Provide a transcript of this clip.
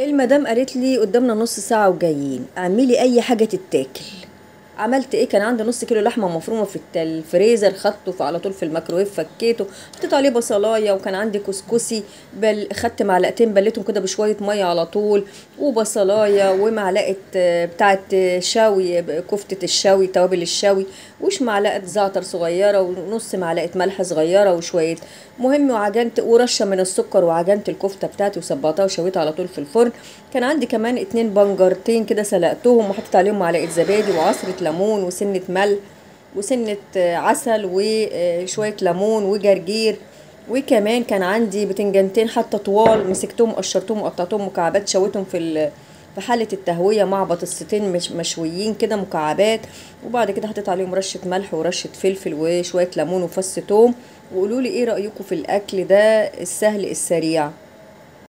المدام قالت لي قدامنا نص ساعة وجايين اعملي اي حاجة تتاكل عملت ايه كان عندي نص كيلو لحمه مفرومه في الت- الفريزر خدته في- على طول في الميكرويف فكيته حطيت عليه بصلايه وكان عندي كسكسي بل خدت معلقتين بليتهم كده بشويه ميه على طول وبصلايه ومعلقه آه، بتاعه آه، شاوي ب- كفته الشاوي توابل الشاوي وش معلقه زعتر صغيره ونص معلقه ملح صغيره وشويه مهم وعجنت ورشه من السكر وعجنت الكفته بتاعتي وصبعتها وشويتها على طول في الفرن كان عندي كمان اتنين بنجرتين كده سلقتهم وحطيت عليهم معلقه زبادي وعصره ليمون وسنه ملح وسنه آه، عسل وشويه ليمون وجرجير وكمان كان عندي بتنجانتين حتى طوال مسكتهم قشرتهم وقطعتهم مكعبات شويتهم في ال- في حالة التهوية مع بطاطستين مش مشويين كده مكعبات وبعد كده حطيت عليهم رشة ملح ورشة فلفل وشوية ليمون وفص توم وقولوا لي ايه رأيكم في الأكل ده السهل السريع